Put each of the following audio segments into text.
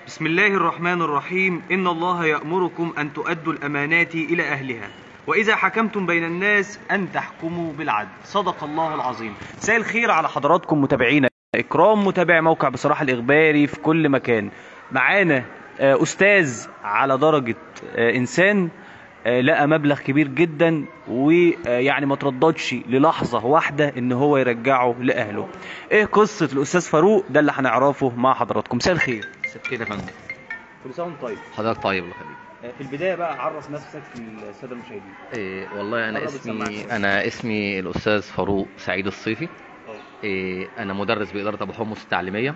بسم الله الرحمن الرحيم إن الله يأمركم أن تؤدوا الأمانات إلى أهلها وإذا حكمتم بين الناس أن تحكموا بالعدل صدق الله العظيم مساء الخير على حضراتكم متابعينا إكرام متابع موقع بصراحة الإخباري في كل مكان معانا آه، أستاذ على درجة آه، إنسان آه، لقى مبلغ كبير جدا ويعني ما ترددش للحظة واحدة ان هو يرجعه لأهله ايه قصة الأستاذ فاروق ده اللي هنعرفه مع حضراتكم مساء الخير كده يا فندم كل سنة وانت طيب حضرتك طيب الله يخليك في البداية بقى عرف نفسك للسادة المشاهدين إيه والله انا قرب اسمي السماعة. انا اسمي الاستاذ فاروق سعيد الصيفي اه إيه انا مدرس باداره ابو حمص التعليميه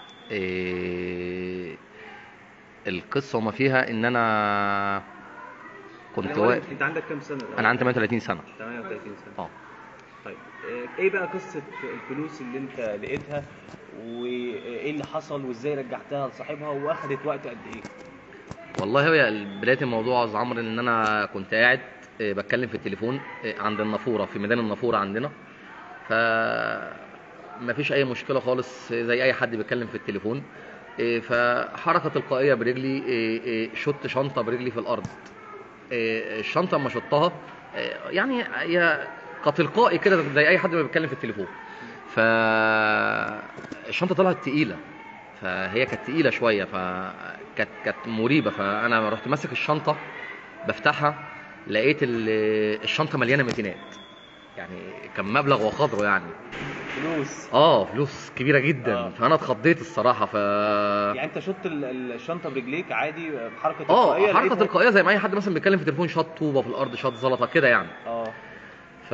إيه القصه وما فيها ان انا كنت واقف انت عندك كام سنة؟ انا عندي 38 سنه 38 سنة اه طيب آه، ايه بقى قصة الفلوس اللي انت لقيتها وايه اللي حصل وازاي رجعتها لصاحبها واخدت وقت قد ايه؟ والله هي بدايه الموضوع يا أستاذ عمرو ان انا كنت قاعد إيه، بتكلم في التليفون إيه، عند النافوره في ميدان النافوره عندنا ف ما فيش اي مشكله خالص زي اي حد بيتكلم في التليفون إيه، فحركه تلقائيه برجلي إيه، إيه، شط شنطه برجلي في الارض إيه، الشنطه اما شطها إيه، يعني هي كتلقائي كده زي اي حد ما بيتكلم في التليفون فالشنطه طلعت تقيله فهي كانت تقيله شويه فكانت كانت مريبه فانا رحت ماسك الشنطه بفتحها لقيت ال- الشنطه مليانه ميتينات يعني كان مبلغ وقدره يعني فلوس اه فلوس كبيره جدا آه. فانا اتخضيت الصراحه ف يعني انت شط ال- ال- الشنطة برجليك عادي بحركة اه تلقائية حركه لقيتها- تلقائيه زي ما اي حد مثلا بيتكلم في تليفون شاط طوبه في الارض شاط زلطه كده يعني اه ف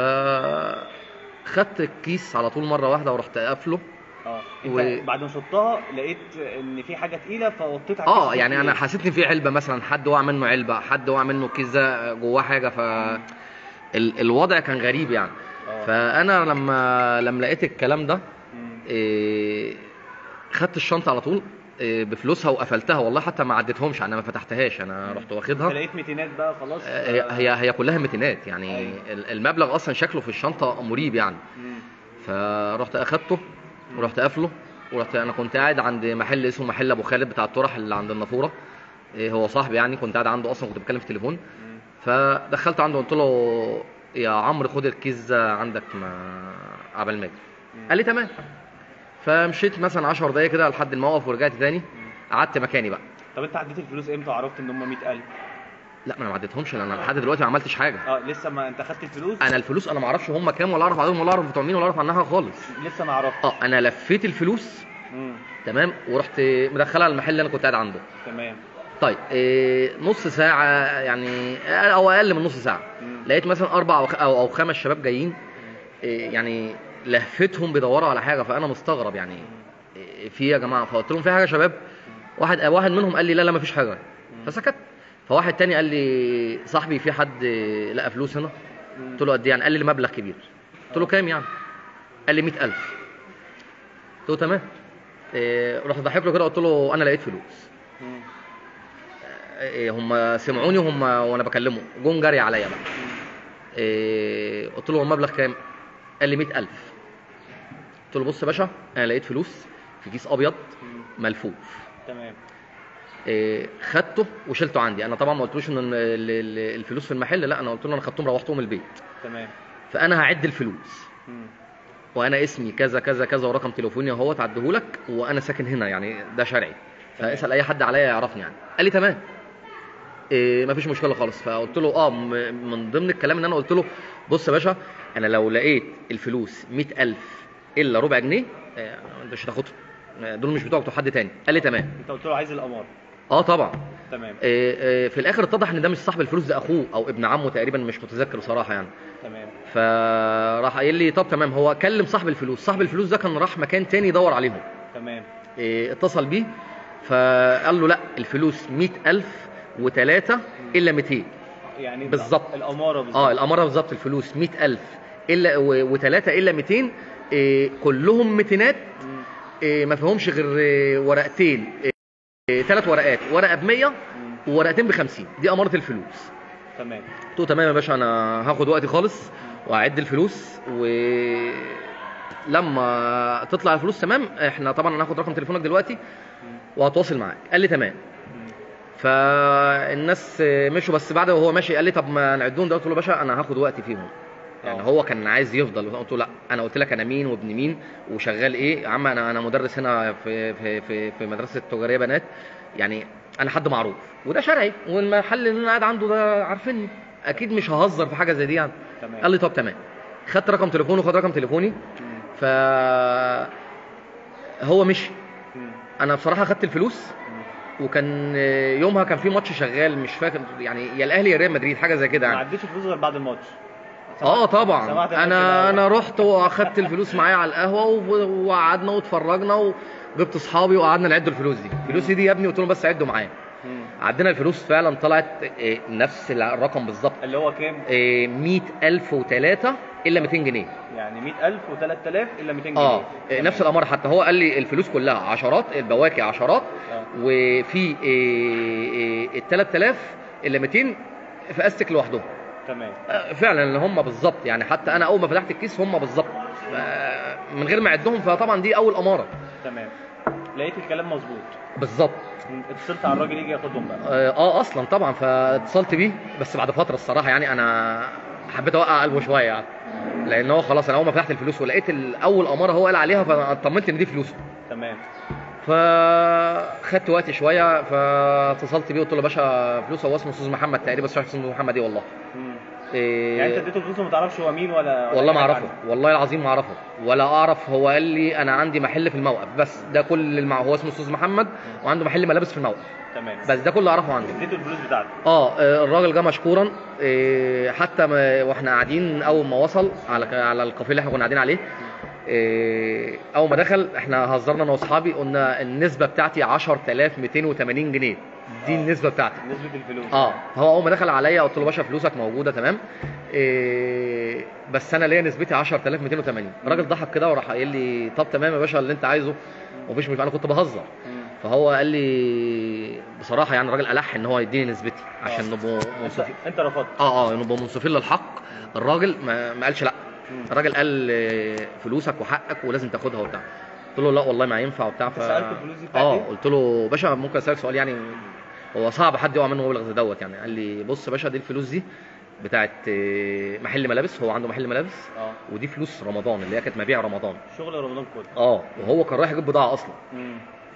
خدت الكيس على طول مره واحده ورحت قافله اه انت و- بعد ما شطها لقيت ان في حاجة تقيلة فوطيت على اه الكيس يعني انا دي. حسيت ان في علبه مثلا حد وقع منه علبه حد وقع منه كيس ده جواه حاجه ف ال- الوضع كان غريب يعني آه. فانا لما لما لقيت الكلام ده مم. إيه، خدت الشنطه على طول إيه، بفلوسها وقفلتها والله حتى ما عديتهمش انا ما فتحتهاش انا رحت انت واخدها لقيت ميتينات بقى خلاص هي آه، هي هي كلها ميتينات يعني أيوة. ال- المبلغ اصلا شكله في الشنطه مريب يعني مم. فرحت اخدته ورحت قافله ورحت انا كنت قاعد عند محل اسمه محل ابو خالد بتاع الطرح اللي عند النافوره إيه هو صاحبي يعني كنت قاعد عنده اصلا كنت بتكلم في التليفون مم. فدخلت عنده قلت له يا عمرو خد الكيس ده عندك ما قبل ما اجي مم. قال لي تمام فمشيت مثلا 10 دقايق كده لحد الموقف ورجعت تاني قعدت مكاني بقى طب انت عديت الفلوس امتى وعرفت ان هم 100000 لا ما انا ما عديتهمش لان انا لحد دلوقتي ما عملتش حاجه اه لسه ما انت خدت الفلوس انا الفلوس انا ما اعرفش هم كام ولا اعرف عددهم ولا اعرف بتوع مين ولا اعرف عنها خالص لسه ما عرفت اه انا لفيت الفلوس مم. تمام ورحت مدخلها المحل اللي انا كنت قاعد عنده تمام طيب إيه نص ساعه يعني او اقل من نص ساعه مم. لقيت مثلا اربع او خ- او أو خمس شباب جايين إيه يعني لفتهم بيدوروا على حاجه فانا مستغرب يعني إيه في إيه يا جماعه فقلت لهم في حاجه يا شباب واحد واحد منهم قال لي لا لا مفيش حاجه فسكت فواحد تاني قال لي صاحبي في حد لقى فلوس هنا مم. قلت له قد ايه يعني قال لي مبلغ كبير قلت له كام يعني قال لي 100000 قلت له تمام إيه رحت ضحك له كده قلت له انا لقيت فلوس مم. إيه هم سمعوني وهم وانا بكلمه جم جري عليا بقى إيه قلت له هو المبلغ كام قال لي 100000 قلت له بص يا باشا انا لقيت فلوس في كيس ابيض مم. ملفوف تمام إيه خدته وشلته عندي انا طبعا ما قلتلوش ان ال- ال- الفلوس في المحل لا انا قلت له انا خدتهم روحتهم البيت تمام فانا هعد الفلوس مم. وانا اسمي كذا كذا كذا ورقم تليفوني اهوت عدهولك وانا ساكن هنا يعني ده شرعي فاسال اي حد عليا يعرفني يعني قال لي تمام إيه مفيش مشكله خالص فقلت له اه م- من ضمن الكلام ان انا قلت له بص يا باشا انا لو لقيت الفلوس 100000 الا ربع جنيه آه، انت مش هتاخدهم آه، دول مش بتوعك بتوع حد تاني قال لي تمام انت قلت له عايز الاماره اه طبعا تمام إيه إيه في الاخر اتضح ان ده مش صاحب الفلوس ده اخوه او ابن عمه تقريبا مش متذكر بصراحه يعني تمام فراح قايل لي طب تمام هو كلم صاحب الفلوس صاحب الفلوس ده كان راح مكان تاني يدور عليهم تمام إيه اتصل بيه فقال له لا الفلوس 100000 وثلاثة إلا 200 يعني بالظبط. الاماره بالظبط اه الأمارة بالظبط الفلوس 100000 إلا وثلاثة إلا 200 إيه كلهم متينات مم. إيه ما فيهمش غير إيه ورقتين إيه ثلاث ورقات ورقة ب 100 مم. وورقتين ب 50 دي أمارة الفلوس تمام قلت له تمام يا باشا انا هاخد وقتي خالص واعد الفلوس و لما تطلع الفلوس تمام احنا طبعا انا هاخد رقم تليفونك دلوقتي وهتواصل معاك قال لي تمام فالناس مشوا بس بعد وهو ماشي قال لي طب ما نعدهم ده قلت له باشا انا هاخد وقتي فيهم يعني آه. هو كان عايز يفضل قلت له لا انا قلت لك انا مين وابن مين وشغال ايه يا عم انا انا مدرس هنا في في في, في مدرسه التجاريه بنات يعني انا حد معروف وده شرعي والمحل اللي انا قاعد عنده ده عارفيني اكيد مش ههزر في حاجه زي دي يعني تمام قال لي طب تمام خدت رقم تليفونه خد رقم تليفوني مم. ف هو مشي مم. انا بصراحه خدت الفلوس مم. وكان يومها كان في ماتش شغال مش فاكر يعني يا الاهلي يا ريال مدريد حاجه زي كده ما يعني عديتش فلوس غير بعد الماتش اه طبعا سمعت الماتش انا ده. انا رحت واخدت الفلوس معايا على القهوه و- وقعدنا واتفرجنا وجبت اصحابي وقعدنا نعد الفلوس دي الفلوس دي يا ابني قلت لهم بس عدوا معايا مم. عدينا الفلوس فعلا طلعت إيه، نفس الرقم بالظبط اللي هو كام؟ إيه، 100003 الا 200 جنيه يعني 100000 و3000 الا 200 جنيه اه إيه، نفس الاماره حتى هو قال لي الفلوس كلها عشرات البواكي عشرات آه. وفي ال 3000 الا 200 في استك لوحدهم تمام آه، فعلا اللي هم بالظبط يعني حتى انا اول ما فتحت الكيس هم بالظبط آه، من غير ما اعدهم فطبعا دي اول اماره تمام لقيت الكلام مظبوط بالظبط مم. اتصلت على الراجل يجي ياخدهم بقى اه آه، اصلا طبعا فاتصلت بيه بس بعد فتره الصراحه يعني انا حبيت اوقع قلبه شويه يعني لان هو خلاص انا اول ما فتحت الفلوس ولقيت الاول اماره هو قال عليها فاطمنت ان دي فلوسه تمام فخدت وقت شويه فاتصلت بيه قلت له يا باشا فلوس هو اسمه استاذ محمد تقريبا بس مش عارف اسمه محمد ايه والله مم. إيه يعني انت اديته فلوس وما تعرفش هو مين ولا ولا والله أي ما حاجة اعرفه عنه؟ والله العظيم ما اعرفه ولا اعرف هو قال لي انا عندي محل في الموقف بس ده كل المع... هو اسمه استاذ محمد وعنده محل ملابس في الموقف تمام بس ده كل اللي اعرفه عنده اديته الفلوس بتاعته اه آه، الراجل جه مشكورا آه، حتى ما واحنا قاعدين اول ما وصل على على الكافيه اللي احنا كنا قاعدين عليه آه، اول ما دخل احنا هزرنا انا واصحابي قلنا النسبه بتاعتي 10280 جنيه دي آه. النسبه بتاعتي نسبة الفلوس اه هو اول ما دخل عليا قلت له باشا فلوسك موجوده تمام إيه بس انا ليا نسبتي 10280 الراجل ضحك كده وراح قايل لي طب تمام يا باشا اللي انت عايزه ومفيش مشكله انا كنت بهزر مم. فهو قال لي بصراحه يعني الراجل الح ان هو يديني نسبتي عشان نبقوا انت منصفين انت رفضت اه اه نبقوا منصفين للحق الراجل ما, ما قالش لا مم. الراجل قال آه، فلوسك وحقك ولازم تاخدها وبتاع قلت له لا والله ما ينفع وبتاع انت سألته الفلوس دي بتاعت اه ايه؟ قلت له باشا ممكن اسالك سؤال يعني هو صعب حد يقع منه مبلغ زي دوت يعني قال لي بص يا باشا دي الفلوس دي بتاعت آه، محل ملابس هو عنده محل ملابس اه ودي فلوس رمضان اللي هي كانت مبيع رمضان شغل رمضان كله اه وهو كان رايح يجيب بضاعه اصلا مم.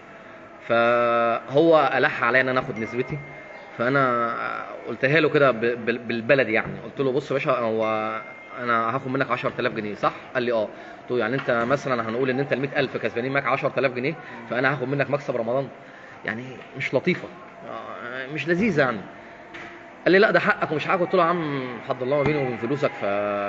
فهو الح عليا ان انا اخد نسبتي فانا قلتها له كده ب- بال- بالبلدي يعني قلت له بص يا باشا هو انا هاخد منك 10000 جنيه صح قال لي اه قلت له يعني انت مثلا هنقول ان انت ال 100000 كسبانين معاك 10000 جنيه فانا هاخد منك مكسب رمضان يعني مش لطيفه آه، مش لذيذه يعني قال لي لا ده حقك ومش حقك قلت له يا عم حد الله ما بيني وبين فلوسك ف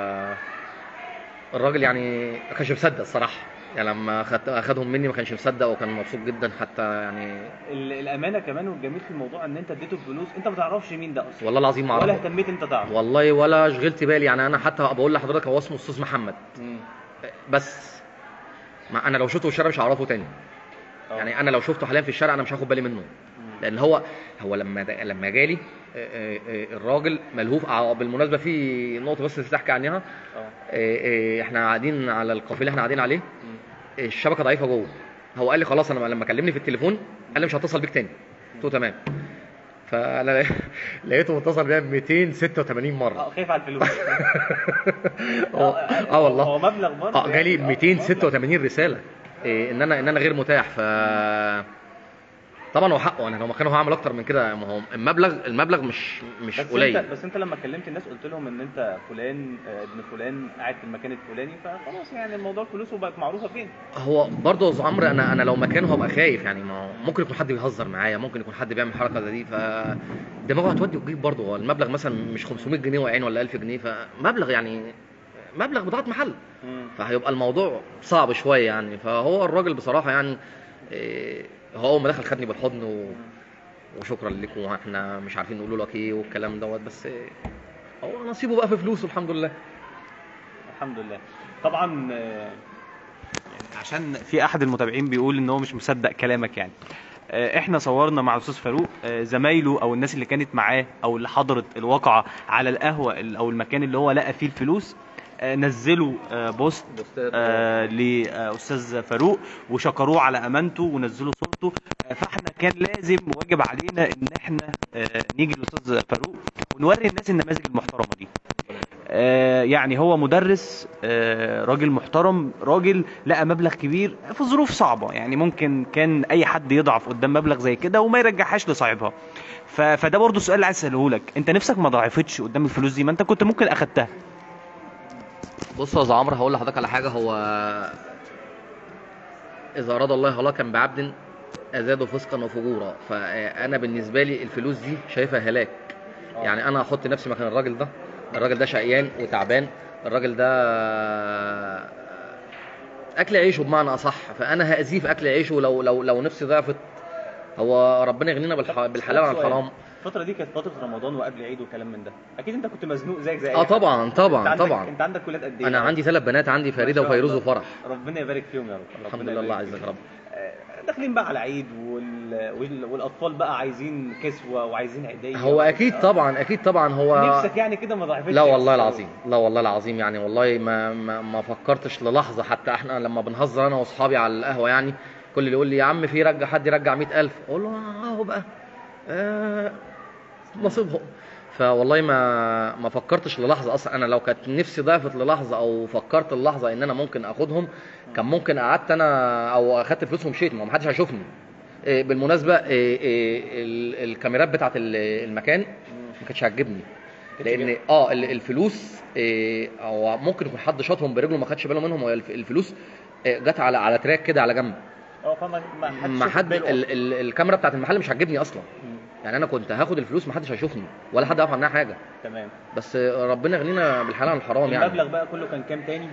الراجل يعني ما كانش مصدق الصراحه يعني لما خد اخدهم مني ما كانش مصدق وكان مبسوط جدا حتى يعني ال- الامانه كمان والجميل في الموضوع ان انت اديته الفلوس انت ما تعرفش مين ده اصلا والله العظيم ما ولا اعرفه اهتميت انت تعرف والله ولا شغلت بالي يعني انا حتى بقول لحضرتك هو اسمه استاذ محمد مم. بس ما انا لو شفته في الشارع مش هعرفه تاني آه. يعني انا لو شفته حاليا في الشارع انا مش هاخد بالي منه مم. لان هو هو لما دا لما جالي آه، آه، آه، الراجل ملهوف آه، بالمناسبه في نقطه بس نسيت احكي عنها اه آه، آه، احنا قاعدين على الكافيه اللي احنا قاعدين عليه مم. الشبكه ضعيفه جوه هو قال لي خلاص انا لما كلمني في التليفون قال لي مش هتصل بيك تاني قلت له تمام فانا لقيته متصل بيا 286 اه مره خايف على الفلوس اه اه والله هو مبلغ برضه اه جالي يعني. آه، 286 رساله إيه ان انا ان انا غير متاح ف طبعا هو حقه انا لو مكانه هعمل اكتر من كده ما هو المبلغ المبلغ مش مش بس قليل انت بس انت لما كلمت الناس قلت لهم ان انت فلان آه، ابن فلان قاعد في المكان الفلاني فخلاص يعني الموضوع فلوسه بقت معروفه فين هو برضه يا أستاذ عمرو انا انا لو مكانه هبقى خايف يعني ما هو ممكن يكون حد بيهزر معايا ممكن يكون حد بيعمل حركه زي دي ف دماغه هتودي وتجيب برضه هو المبلغ مثلا مش 500 جنيه واقعين ولا 1000 جنيه فمبلغ يعني مبلغ بضاعه محل مم. فهيبقى الموضوع صعب شويه يعني فهو الراجل بصراحه يعني إيه، هو اول ما دخل خدني بالحضن و... وشكرا لكم واحنا مش عارفين نقول لك ايه والكلام دوت بس إيه، هو نصيبه بقى في فلوسه الحمد لله الحمد لله طبعا آه، عشان في احد المتابعين بيقول ان هو مش مصدق كلامك يعني آه، احنا صورنا مع الاستاذ فاروق آه، زمايله او الناس اللي كانت معاه او اللي حضرت الواقعه على القهوه ال- او المكان اللي هو لقى فيه الفلوس آه، نزلوا آه، بوست بوستات، آه، لاستاذ فاروق وشكروه على امانته ونزلوا صورته آه، فاحنا كان لازم واجب علينا ان احنا آه، نيجي لاستاذ فاروق ونوري الناس النماذج المحترمه دي آه، يعني هو مدرس آه، راجل محترم راجل لقى مبلغ كبير في ظروف صعبة يعني ممكن كان أي حد يضعف قدام مبلغ زي كده وما يرجعهاش لصاحبها ف- فده برضو سؤال عايز أسأله لك أنت نفسك ما ضعفتش قدام الفلوس دي ما أنت كنت ممكن أخدتها بص يا أستاذ عمرو هقول لحضرتك على حاجه هو اذا اراد الله هلاكا بعبد ازاده فسقا وفجورا فانا بالنسبه لي الفلوس دي شايفها هلاك يعني انا احط نفسي مكان الراجل ده الراجل ده شقيان وتعبان الراجل ده اكل عيشه بمعنى اصح فانا هاذيه في اكل عيشه لو لو لو نفسي ضعفت هو ربنا يغنينا بالح- بالحلال عن الحرام الفترة دي كانت فترة رمضان وقبل عيد وكلام من ده أكيد أنت كنت مزنوق زيك زي اه طبعا طبعا أنت عندك طبعا أنت عندك ولاد قد إيه؟ انا عندي ثلاث بنات عندي فريده ما شاء وفيروز الله. وفرح ربنا يبارك فيهم يا رب الحمد ربنا لله الله يبارك يعزك فيهم. يا رب آه، داخلين بقى على عيد وال... وال... والاطفال بقى عايزين كسوه وعايزين عيديه هو اكيد طبعا اكيد طبعا هو نفسك يعني كده ما ضعفتش لا يا والله أستاذ العظيم لا والله العظيم يعني والله ما ما, ما فكرتش للحظه حتى احنا لما بنهزر انا واصحابي على القهوه يعني كل اللي يقول لي يا عم في رجع حد يرجع 100000 اقول له اهو بقى آه نصيبهم فوالله ما ما فكرتش للحظه اصلا انا لو كانت نفسي ضعفت للحظه او فكرت اللحظه ان انا ممكن اخدهم كان ممكن قعدت انا او اخدت فلوس ومشيت ما حدش هيشوفني إيه، بالمناسبه إيه، إيه، ال- الكاميرات بتاعت ال- المكان ما كانتش هتجيبني لان اه ال- الفلوس إيه، او ممكن يكون حد شاطهم برجله ما خدش باله منهم وهي الف- الفلوس إيه، جت على على تراك كده على جنب اه فما ما حدش ما ياخد حد باله ال ال الكاميرا بتاعت المحل مش هتجيبني اصلا مم. يعني انا كنت هاخد الفلوس ما حدش هيشوفني ولا حد يعرف عنها حاجه تمام بس ربنا يغنينا بالحلال عن الحرام يعني المبلغ بقى كله كان كام تاني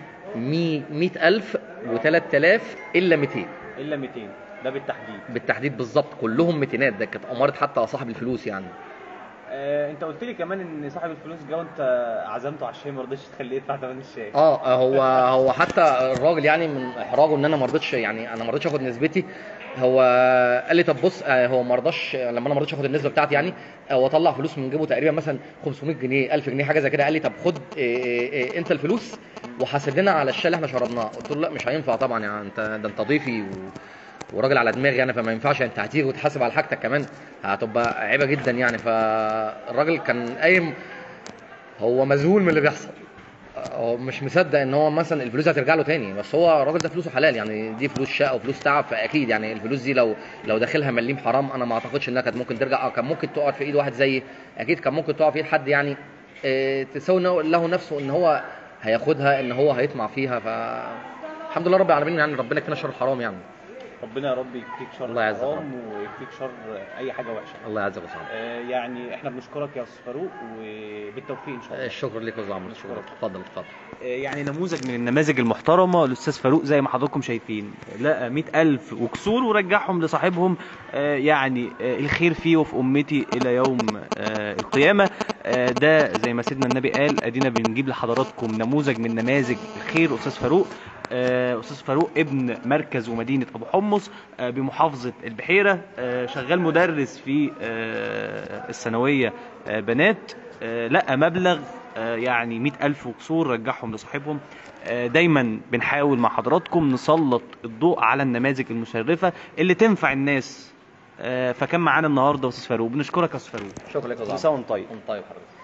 100000 و3000 الا 200 الا 200 ده بالتحديد بالتحديد بالظبط كلهم ميتينات ده كانت اماره حتى صاحب الفلوس يعني آه، انت قلت لي كمان ان صاحب الفلوس جه وانت عزمته على الشاي ما رضيتش تخليه يدفع ثمن الشاي اه هو هو حتى الراجل يعني من احراجه ان انا ما رضيتش يعني انا ما رضيتش اخد نسبتي هو قال لي طب بص آه، هو ما رضاش لما انا ما رضيتش اخد النسبه بتاعتي يعني هو طلع فلوس من جيبه تقريبا مثلا 500 جنيه 1000 جنيه حاجه زي كده قال لي طب خد إيه إيه إيه انت الفلوس وحاسب لنا على الشاي اللي احنا شربناه قلت له لا مش هينفع طبعا يعني انت ده انت ضيفي و... وراجل على دماغي انا فما ينفعش انت هتيجي وتحاسب على حاجتك كمان هتبقى عيبه جدا يعني فالراجل كان قايم هو مذهول من اللي بيحصل هو مش مصدق ان هو مثلا الفلوس هترجع له تاني بس هو الراجل ده فلوسه حلال يعني دي فلوس شقه وفلوس تعب فاكيد يعني الفلوس دي لو لو داخلها مليم حرام انا ما اعتقدش انها كانت ممكن ترجع اه كان ممكن تقع في ايد واحد زيي اكيد كان ممكن تقع في ايد حد يعني اه تساوي له نفسه ان هو هياخدها ان هو هيطمع فيها ف الحمد لله رب العالمين يعني ربنا يكفينا شر الحرام يعني ربنا يا رب يكفيك شر الله يعزك يا الحرام ويكفيك شر اي حاجه وحشه الله يعزك ويسعدك آه، يعني احنا بنشكرك يا استاذ فاروق وبالتوفيق ان شاء الله الشكر ليك يا استاذ عمرو الشكر أشكرك. اتفضل اتفضل آه، يعني نموذج من النماذج المحترمة الأستاذ فاروق زي ما حضراتكم شايفين لقى مئة ألف وكسور ورجعهم لصاحبهم آه، يعني آه، الخير فيه وفي أمتي إلى يوم آه، القيامة آه، ده زي ما سيدنا النبي قال أدينا بنجيب لحضراتكم نموذج من نماذج الخير أستاذ فاروق آه، أستاذ فاروق ابن مركز ومدينة أبو حمص آه، بمحافظة البحيرة آه، شغال مدرس في آه، الثانوية آه، بنات آه، لقى مبلغ آه، يعني مئة ألف وكسور رجعهم لصاحبهم آه، دايما بنحاول مع حضراتكم نسلط الضوء على النماذج المشرفة اللي تنفع الناس آه، فكان معانا النهارده استاذ فاروق بنشكرك يا استاذ فاروق شكرا لك يا كل استاذ سنة عمرو وانت طيب طيب حضرتك